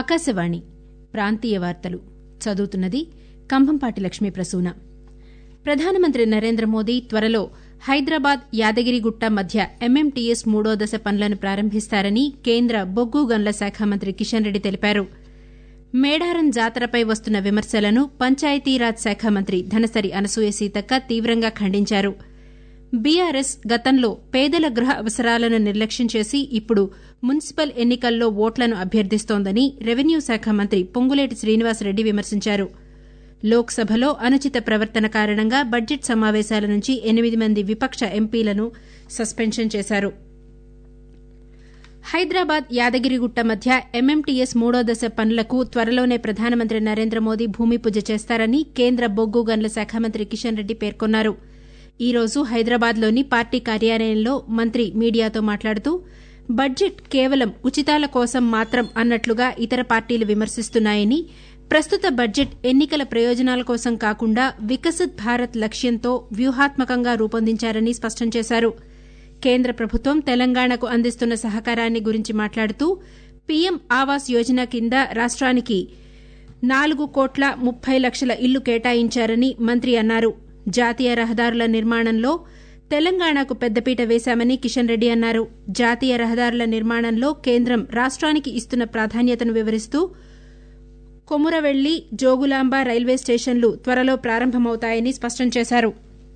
ఆకాశవాణి ప్రాంతీయ వార్తలు చదువుతున్నది కంభంపాటి లక్ష్మీ ప్రసూన ప్రధానమంత్రి నరేంద్ర మోదీ త్వరలో హైదరాబాద్ యాదగిరిగుట్ట మధ్య ఎంఎంటీఎస్ మూడో దశ పనులను ప్రారంభిస్తారని కేంద్ర బొగ్గు గనుల శాఖ మంత్రి కిషన్ రెడ్డి తెలిపారు మేడారం జాతరపై వస్తున్న విమర్శలను పంచాయతీరాజ్ శాఖ మంత్రి ధనసరి అనసూయ సీతక్క తీవ్రంగా ఖండించారు బీఆర్ఎస్ గతంలో పేదల గృహ అవసరాలను నిర్లక్ష్యం చేసి ఇప్పుడు మున్సిపల్ ఎన్నికల్లో ఓట్లను అభ్యర్థిస్తోందని రెవెన్యూ శాఖ మంత్రి పొంగులేటి శ్రీనివాసరెడ్డి విమర్శించారు లోక్సభలో అనుచిత ప్రవర్తన కారణంగా బడ్జెట్ సమావేశాల నుంచి ఎనిమిది మంది విపక్ష ఎంపీలను సస్పెన్షన్ చేశారు హైదరాబాద్ యాదగిరిగుట్ట మధ్య ఎంఎంటీఎస్ మూడో దశ పనులకు త్వరలోనే ప్రధానమంత్రి నరేంద్ర మోదీ భూమి పూజ చేస్తారని కేంద్ర బొగ్గు గనుల శాఖ మంత్రి కిషన్ రెడ్డి పేర్కొన్నారు ఈ రోజు హైదరాబాద్లోని పార్టీ కార్యాలయంలో మంత్రి మీడియాతో మాట్లాడుతూ బడ్జెట్ కేవలం ఉచితాల కోసం మాత్రం అన్నట్లుగా ఇతర పార్టీలు విమర్శిస్తున్నాయని ప్రస్తుత బడ్జెట్ ఎన్నికల ప్రయోజనాల కోసం కాకుండా వికసిత్ భారత్ లక్ష్యంతో వ్యూహాత్మకంగా రూపొందించారని స్పష్టం చేశారు కేంద్ర ప్రభుత్వం తెలంగాణకు అందిస్తున్న సహకారాన్ని గురించి మాట్లాడుతూ పీఎం ఆవాస్ యోజన కింద రాష్ట్రానికి నాలుగు కోట్ల ముప్పై లక్షల ఇల్లు కేటాయించారని మంత్రి అన్నారు జాతీయ రహదారుల నిర్మాణంలో తెలంగాణకు పెద్దపీట వేశామని కిషన్ రెడ్డి అన్నారు జాతీయ రహదారుల నిర్మాణంలో కేంద్రం రాష్ట్రానికి ఇస్తున్న ప్రాధాన్యతను వివరిస్తూ కొమురవెల్లి జోగులాంబ రైల్వే స్టేషన్లు త్వరలో ప్రారంభమవుతాయని స్పష్టం చేశారు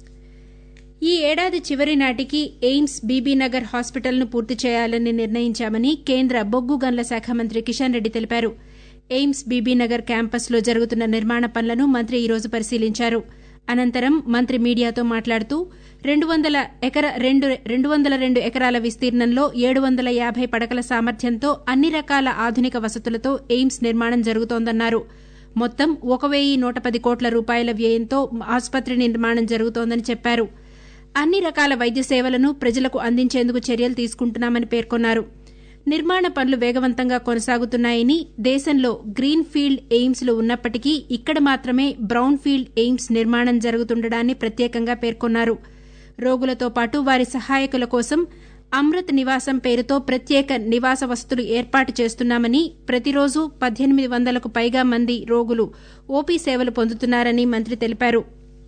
ఈ ఏడాది చివరి నాటికి ఎయిమ్స్ బీబీనగర్ హాస్పిటల్ను పూర్తి చేయాలని నిర్ణయించామని కేంద్ర బొగ్గు గనుల శాఖ మంత్రి కిషన్ రెడ్డి తెలిపారు ఎయిమ్స్ బీబీనగర్ క్యాంపస్లో జరుగుతున్న నిర్మాణ పనులను మంత్రి ఈ రోజు పరిశీలించారు అనంతరం మంత్రి మీడియాతో మాట్లాడుతూ రెండు వందల ఎకర రెండు రెండు వందల రెండు ఎకరాల విస్తీర్ణంలో ఏడు వందల యాభై పడకల సామర్థ్యంతో అన్ని రకాల ఆధునిక వసతులతో ఎయిమ్స్ నిర్మాణం జరుగుతోందన్నారు మొత్తం ఒక వెయ్యి నూట పది కోట్ల రూపాయల వ్యయంతో ఆసుపత్రి నిర్మాణం జరుగుతోందని చెప్పారు అన్ని రకాల వైద్య సేవలను ప్రజలకు అందించేందుకు చర్యలు తీసుకుంటున్నామని పేర్కొన్నారు నిర్మాణ పనులు వేగవంతంగా కొనసాగుతున్నాయని దేశంలో గ్రీన్ ఫీల్డ్ ఎయిమ్స్లు ఉన్నప్పటికీ ఇక్కడ మాత్రమే బ్రౌన్ ఫీల్డ్ ఎయిమ్స్ నిర్మాణం జరుగుతుండడాన్ని ప్రత్యేకంగా పేర్కొన్నారు రోగులతో పాటు వారి సహాయకుల కోసం అమృత్ నివాసం పేరుతో ప్రత్యేక నివాస వసతులు ఏర్పాటు చేస్తున్నామని ప్రతిరోజు పద్దెనిమిది వందలకు పైగా మంది రోగులు ఓపీ సేవలు పొందుతున్నారని మంత్రి తెలిపారు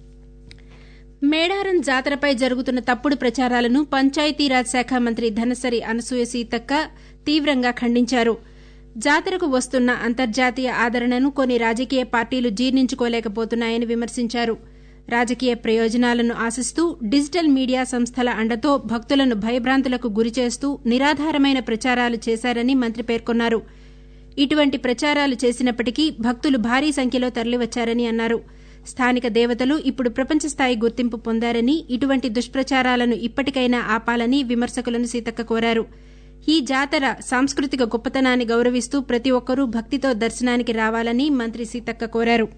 మేడారం జాతరపై జరుగుతున్న తప్పుడు ప్రచారాలను పంచాయతీరాజ్ శాఖ మంత్రి ధనసరి అనసూయ సీతక్క తీవ్రంగా ఖండించారు జాతరకు వస్తున్న అంతర్జాతీయ ఆదరణను కొన్ని రాజకీయ పార్టీలు జీర్ణించుకోలేకపోతున్నాయని విమర్శించారు రాజకీయ ప్రయోజనాలను ఆశిస్తూ డిజిటల్ మీడియా సంస్థల అండతో భక్తులను భయభ్రాంతులకు గురిచేస్తూ నిరాధారమైన ప్రచారాలు చేశారని మంత్రి పేర్కొన్నారు ఇటువంటి ప్రచారాలు చేసినప్పటికీ భక్తులు భారీ సంఖ్యలో తరలివచ్చారని అన్నారు స్థానిక దేవతలు ఇప్పుడు ప్రపంచస్థాయి గుర్తింపు పొందారని ఇటువంటి దుష్ప్రచారాలను ఇప్పటికైనా ఆపాలని విమర్శకులను సీతక్క కోరారు ఈ జాతర సాంస్కృతిక గొప్పతనాన్ని గౌరవిస్తూ ప్రతి ఒక్కరూ భక్తితో దర్శనానికి రావాలని మంత్రి సీతక్క కోరారు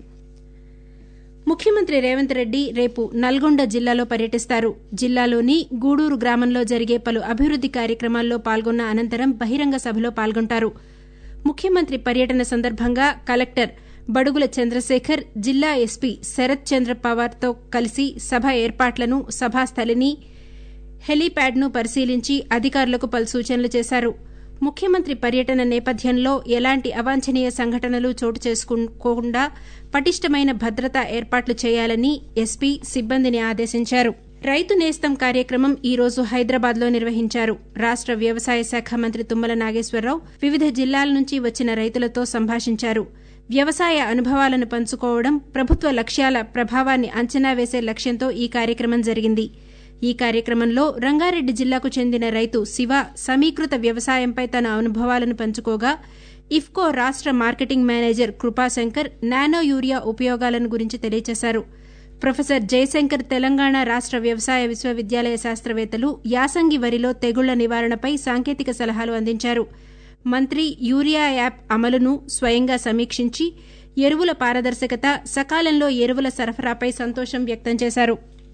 ముఖ్యమంత్రి రేవంత్ రెడ్డి రేపు నల్గొండ జిల్లాలో పర్యటిస్తారు జిల్లాలోని గూడూరు గ్రామంలో జరిగే పలు అభివృద్ది కార్యక్రమాల్లో పాల్గొన్న అనంతరం బహిరంగ సభలో పాల్గొంటారు ముఖ్యమంత్రి పర్యటన సందర్భంగా కలెక్టర్ బడుగుల చంద్రశేఖర్ జిల్లా ఎస్పీ శరత్ చంద్ర పవార్తో కలిసి సభ ఏర్పాట్లను సభాస్థలిని హెలీప్యాడ్ను పరిశీలించి అధికారులకు పలు సూచనలు చేశారు ముఖ్యమంత్రి పర్యటన నేపథ్యంలో ఎలాంటి అవాంఛనీయ సంఘటనలు చోటు చేసుకోకుండా పటిష్టమైన భద్రతా ఏర్పాట్లు చేయాలని ఎస్పీ సిబ్బందిని ఆదేశించారు రైతు నేస్తం కార్యక్రమం ఈ రోజు హైదరాబాద్లో నిర్వహించారు రాష్ట వ్యవసాయ శాఖ మంత్రి తుమ్మల నాగేశ్వరరావు వివిధ జిల్లాల నుంచి వచ్చిన రైతులతో సంభాషించారు వ్యవసాయ అనుభవాలను పంచుకోవడం ప్రభుత్వ లక్ష్యాల ప్రభావాన్ని అంచనా వేసే లక్ష్యంతో ఈ కార్యక్రమం జరిగింది ఈ కార్యక్రమంలో రంగారెడ్డి జిల్లాకు చెందిన రైతు శివ సమీకృత వ్యవసాయంపై తన అనుభవాలను పంచుకోగా ఇఫ్కో రాష్ట marketing manager Kripashankar nano urea ఉపయోగాలను గురించి తెలియజేశారు ప్రొఫెసర్ జయశంకర్ తెలంగాణ రాష్ట వ్యవసాయ విశ్వవిద్యాలయ శాస్త్రవేత్తలు యాసంగి వరిలో తెగుళ్ల నివారణపై సాంకేతిక సలహాలు అందించారు మంత్రి యూరియా యాప్ అమలును స్వయంగా సమీక్షించి ఎరువుల పారదర్శకత సకాలంలో ఎరువుల సరఫరాపై సంతోషం వ్యక్తం చేశారు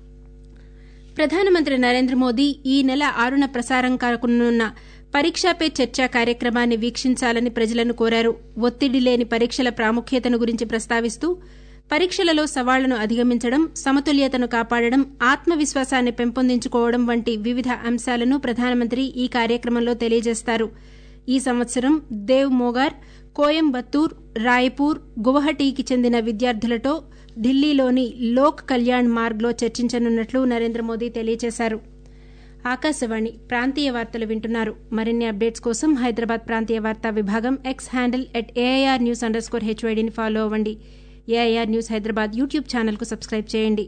ప్రధానమంత్రి నరేంద్ర మోదీ ఈ నెల ఆరున ప్రసారం కానున్న పరీక్షా పే చర్చ కార్యక్రమాన్ని వీక్షించాలని ప్రజలను కోరారు ఒత్తిడి లేని పరీక్షల ప్రాముఖ్యతను గురించి ప్రస్తావిస్తూ పరీక్షలలో సవాళ్లను అధిగమించడం సమతుల్యతను కాపాడడం ఆత్మవిశ్వాసాన్ని పెంపొందించుకోవడం వంటి వివిధ అంశాలను ప్రధానమంత్రి ఈ కార్యక్రమంలో తెలియజేస్తారు ఈ సంవత్సరం దేవ్ మోగార్ కోయంబత్తూర్ రాయ్పూర్ గువహటీకి చెందిన విద్యార్థులతో ఢిల్లీలోని లోక్ కళ్యాణ్ మార్గ్లో చర్చించనున్నట్లు నరేంద్ర మోదీ తెలియజేశారు ఆకాశవాణి ప్రాంతీయ వార్తలు వింటున్నారు మరిన్ని అప్డేట్స్ కోసం హైదరాబాద్ ప్రాంతీయ వార్తా విభాగం X handle at AIR news underscore హెచ్వైడీని ఫాలో అవ్వండి ఏఐఆర్ న్యూస్ హైదరాబాద్ యూట్యూబ్ ఛానల్కు సబ్స్క్రైబ్ చేయండి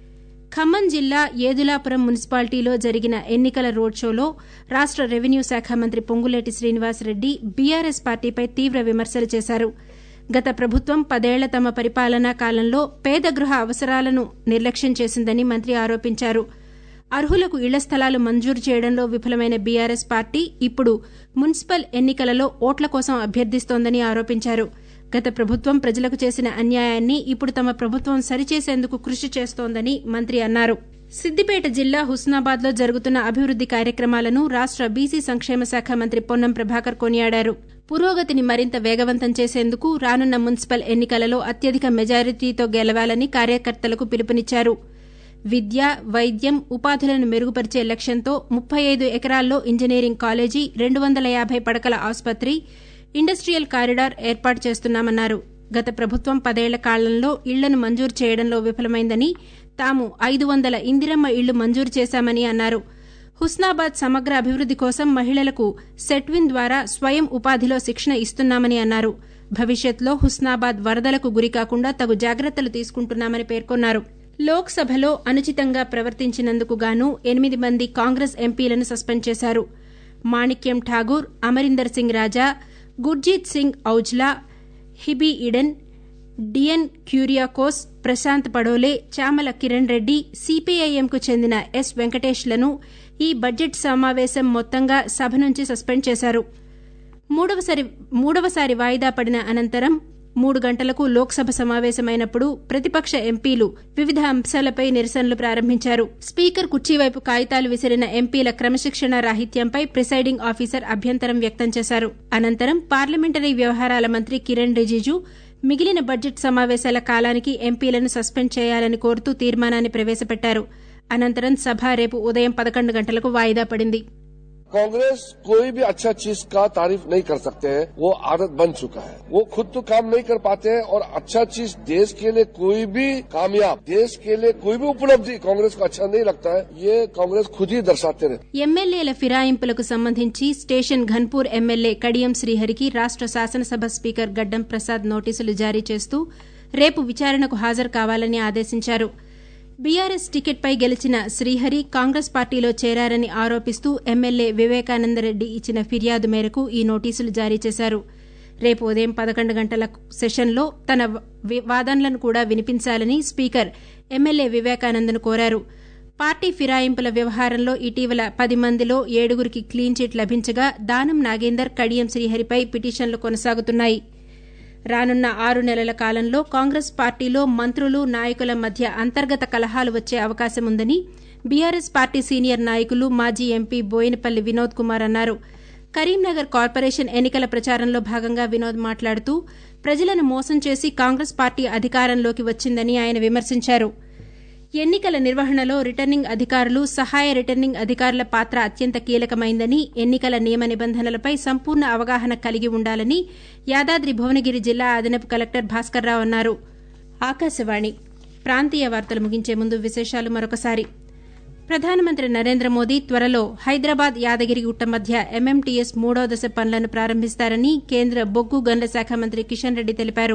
ఖమ్మం జిల్లా ఏదులాపురం మున్సిపాలిటీలో జరిగిన ఎన్నికల రోడ్ షోలో రాష్ట రెవెన్యూ శాఖ మంత్రి పొంగులేటి శ్రీనివాసరెడ్డి బీఆర్ఎస్ పార్టీపై తీవ్ర విమర్శలు చేశారు గత ప్రభుత్వం పదేళ్ల తమ పరిపాలనా కాలంలో పేద గృహ అవసరాలను నిర్లక్ష్యం చేసిందని మంత్రి ఆరోపించారు అర్హులకు ఇళ్ల స్థలాలు మంజూరు చేయడంలో విఫలమైన బీఆర్ఎస్ పార్టీ ఇప్పుడు మున్సిపల్ ఎన్నికలలో ఓట్ల కోసం అభ్యర్థిస్తోందని ఆరోపించారు గత ప్రభుత్వం ప్రజలకు చేసిన అన్యాయాన్ని ఇప్పుడు తమ ప్రభుత్వం సరిచేసేందుకు కృషి చేస్తోందని మంత్రి అన్నారు సిద్దిపేట జిల్లా హుస్నాబాద్లో జరుగుతున్న అభివృద్ది కార్యక్రమాలను రాష్ట బీసీ సంక్షేమ శాఖ మంత్రి పొన్నం ప్రభాకర్ కొనియాడారు పురోగతిని మరింత వేగవంతం చేసేందుకు రానున్న మున్సిపల్ ఎన్నికలలో అత్యధిక మెజారిటీతో గెలవాలని కార్యకర్తలకు పిలుపునిచ్చారు విద్య వైద్యం ఉపాధులను మెరుగుపరిచే లక్ష్యంతో ముప్పై ఐదు ఎకరాల్లో ఇంజనీరింగ్ కాలేజీ రెండు వందల యాభై పడకల ఆసుపత్రి ఇండస్ట్రియల్ కారిడార్ ఏర్పాటు చేస్తున్నామన్నారు గత ప్రభుత్వం పదేళ్ల కాలంలో ఇళ్లను మంజూరు చేయడంలో విఫలమైందని తాము ఐదు వందల ఇందిరమ్మ ఇళ్లు మంజూరు చేశామని అన్నారు హుస్నాబాద్ సమగ్ర అభివృద్ది కోసం మహిళలకు సెట్విన్ ద్వారా స్వయం ఉపాధిలో శిక్షణ ఇస్తున్నామని అన్నారు భవిష్యత్లో హుస్నాబాద్ వరదలకు గురికాకుండా తగు జాగ్రత్తలు తీసుకుంటున్నామని పేర్కొన్నారు లోక్సభలో అనుచితంగా ప్రవర్తించినందుకు గాను ఎనిమిది మంది కాంగ్రెస్ ఎంపీలను సస్పెండ్ చేశారు మాణిక్యం ఠాగూర్ అమరీందర్ సింగ్ రాజా గుర్జీత్ సింగ్ ఔజ్లా హిబీ ఇడెన్ డిఎన్ క్యూరియాకోస్ ప్రశాంత్ పడోలే చామల కిరణ్ రెడ్డి సిపిఐఎంకు చెందిన ఎస్ వెంకటేష్లను ఈ బడ్జెట్ సమావేశం మొత్తంగా సభ నుంచి సస్పెండ్ చేశారు మూడవసారి మూడవసారి వాయిదా పడిన అనంతరం మూడు గంటలకు లోక్సభ సమావేశమైనప్పుడు ప్రతిపక్ష ఎంపీలు వివిధ అంశాలపై నిరసనలు ప్రారంభించారు స్పీకర్ కుర్చీవైపు కాగితాలు విసిరిన ఎంపీల క్రమశిక్షణ రాహిత్యంపై ప్రిసైడింగ్ ఆఫీసర్ అభ్యంతరం వ్యక్తం చేశారు అనంతరం పార్లమెంటరీ వ్యవహారాల మంత్రి కిరణ్ రిజిజు మిగిలిన బడ్జెట్ సమావేశాల కాలానికి ఎంపీలను సస్పెండ్ చేయాలని కోరుతూ తీర్మానాన్ని ప్రవేశపెట్టారు అనంతరం సభ రేపు ఉదయం పదకొండు గంటలకు వాయిదా పడింది कांग्रेस कोई भी अच्छा चीज का तारीफ नहीं कर सकते हैं वो आदत बन चुका है वो खुद तो काम नहीं कर पाते हैं और अच्छा चीज देश के लिए कोई भी कामयाब देश के लिए कोई भी उपलब्धि कांग्रेस को अच्छा नहीं लगता है ये कांग्रेस खुद ही दर्शाते रहते ఎమ్మెల్యేల ఫిరాయింపులకు సంబంధించి స్టేషన్ ఘన్పూర్ ఎమ్మెల్యే కడియం శ్రీహరికి రాష్ట శాసనసభ స్పీకర్ గడ్డం ప్రసాద్ నోటీసులు జారీ చేస్తూ రేపు విచారణకు హాజరు కావాలని ఆదేశించారు బీఆర్ఎస్ టికెట్పై గెలిచిన శ్రీహరి కాంగ్రెస్ పార్టీలో చేరారని ఆరోపిస్తూ ఎమ్మెల్యే వివేకానందరెడ్డి ఇచ్చిన ఫిర్యాదు మేరకు ఈ నోటీసులు జారీ చేశారు రేపు ఉదయం పదకొండు గంటల సెషన్లో తన వాదనలను కూడా వినిపించాలని స్పీకర్ ఎమ్మెల్యే వివేకానందను కోరారు పార్టీ ఫిరాయింపుల వ్యవహారంలో ఇటీవల పది మందిలో ఏడుగురికి క్లీన్ చిట్ లభించగా దానం నాగేందర్ కడియం శ్రీహరిపై పిటిషన్లు కొనసాగుతున్నాయి రానున్న ఆరు నెలల కాలంలో కాంగ్రెస్ పార్టీలో మంత్రులు నాయకుల మధ్య అంతర్గత కలహాలు వచ్చే అవకాశం ఉందని బీఆర్ఎస్ పార్టీ సీనియర్ నాయకులు మాజీ ఎంపీ బోయినపల్లి వినోద్ కుమార్ అన్నారు కరీంనగర్ కార్పొరేషన్ ఎన్నికల ప్రచారంలో భాగంగా వినోద్ మాట్లాడుతూ ప్రజలను మోసం చేసి కాంగ్రెస్ పార్టీ అధికారంలోకి వచ్చిందని ఆయన విమర్శించారు ఎన్నికల నిర్వహణలో రిటర్నింగ్ అధికారులు సహాయ రిటర్నింగ్ అధికారుల పాత్ర అత్యంత కీలకమైందని ఎన్నికల నియమ నిబంధనలపై సంపూర్ణ అవగాహన కలిగి ఉండాలని యాదాద్రి భువనగిరి జిల్లా అదనపు కలెక్టర్ భాస్కర్రావు అన్నారు ఆకాశవాణి ప్రాంతీయ వార్తలు ముగించే ముందు విశేషాలు మరొకసారి ప్రధానమంత్రి నరేంద్ర మోదీ త్వరలో హైదరాబాద్ యాదగిరిగుట్ట మధ్య ఎంఎంటీఎస్ మూడో దశ పనులను ప్రారంభిస్తారని కేంద్ర బొగ్గు గనుల శాఖ మంత్రి కిషన్ రెడ్డి తెలిపారు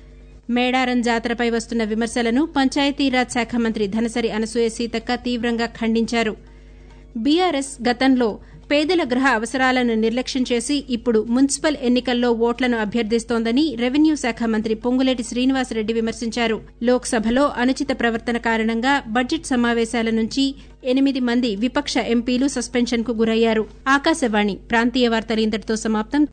మేడారం జాతరపై వస్తున్న విమర్శలను పంచాయతీరాజ్ శాఖ మంత్రి ధనసరి అనసూయ సీతక్క తీవ్రంగా ఖండించారు బీఆర్ఎస్ గతంలో పేదల గృహ అవసరాలను నిర్లక్ష్యం చేసి ఇప్పుడు మున్సిపల్ ఎన్నికల్లో ఓట్లను అభ్యర్థిస్తోందని రెవెన్యూ శాఖ మంత్రి పొంగులేటి శ్రీనివాసరెడ్డి విమర్శించారు లోక్సభలో అనుచిత ప్రవర్తన కారణంగా బడ్జెట్ సమావేశాల నుంచి ఎనిమిది మంది విపక్ష ఎంపీలు సస్పెన్షన్కు గురయ్యారు ఆకాశవాణి ప్రాంతీయ వార్తలు ఇంతటితో సమాప్తం